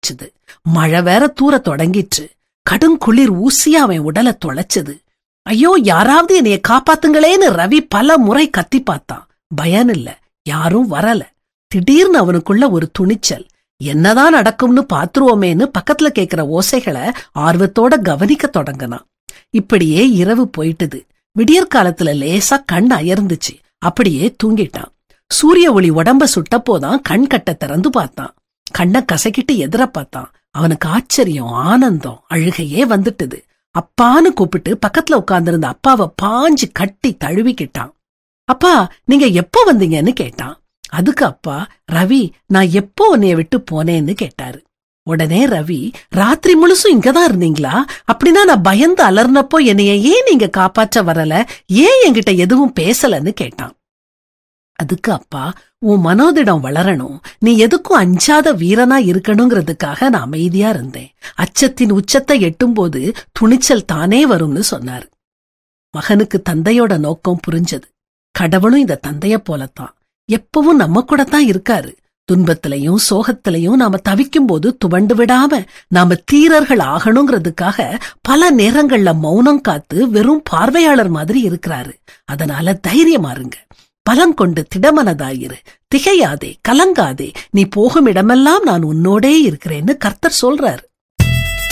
ஆரம்பிச்சுது மழை வேற தூர தொடங்கிற்று கடுங்குளிர் ஊசியா அவன் உடலை தொலைச்சது ஐயோ யாராவது என்னைய காப்பாத்துங்களேன்னு ரவி பல முறை கத்தி பார்த்தான் பயன் இல்ல யாரும் வரல திடீர்னு அவனுக்குள்ள ஒரு துணிச்சல் என்னதான் நடக்கும்னு பாத்துருவோமேன்னு பக்கத்துல கேக்குற ஓசைகளை ஆர்வத்தோட கவனிக்க தொடங்கினான் இப்படியே இரவு போயிட்டுது விடியற்காலத்துல லேசா கண் அயர்ந்துச்சு அப்படியே தூங்கிட்டான் சூரிய ஒளி உடம்ப சுட்டப்போதான் கண் கட்ட திறந்து பார்த்தான் கண்ணை கசக்கிட்டு எதிர பார்த்தான் அவனுக்கு ஆச்சரியம் ஆனந்தம் அழுகையே வந்துட்டுது அப்பான்னு கூப்பிட்டு பக்கத்துல உட்கார்ந்திருந்த அப்பாவை பாஞ்சு கட்டி தழுவிக்கிட்டான் அப்பா நீங்க எப்போ வந்தீங்கன்னு கேட்டான் அதுக்கு அப்பா ரவி நான் எப்போ உன்னைய விட்டு போனேன்னு கேட்டாரு உடனே ரவி ராத்திரி முழுசும் இங்கதான் இருந்தீங்களா அப்படின்னா நான் பயந்து அலர்னப்போ என்னைய ஏன் நீங்க காப்பாற்ற வரல ஏன் என்கிட்ட எதுவும் பேசலன்னு கேட்டான் அதுக்கு அப்பா உன் மனோதிடம் வளரணும் நீ எதுக்கும் அஞ்சாத வீரனா இருக்கணுங்கிறதுக்காக நான் அமைதியா இருந்தேன் அச்சத்தின் உச்சத்தை எட்டும்போது துணிச்சல் தானே வரும்னு சொன்னாரு மகனுக்கு தந்தையோட நோக்கம் புரிஞ்சது கடவுளும் இந்த தந்தைய போலத்தான் எப்பவும் நம்ம கூட தான் இருக்காரு துன்பத்திலையும் சோகத்திலையும் நாம தவிக்கும் போது துவண்டு விடாம நாம தீரர்கள் ஆகணுங்கிறதுக்காக பல நேரங்கள்ல மௌனம் காத்து வெறும் பார்வையாளர் மாதிரி இருக்கிறாரு அதனால தைரியமா இருங்க பலம் கொண்டு திடமனதாயிரு திகையாதே கலங்காதே நீ போகும் இடமெல்லாம் நான் உன்னோடே இருக்கிறேன்னு கர்த்தர் சொல்றாரு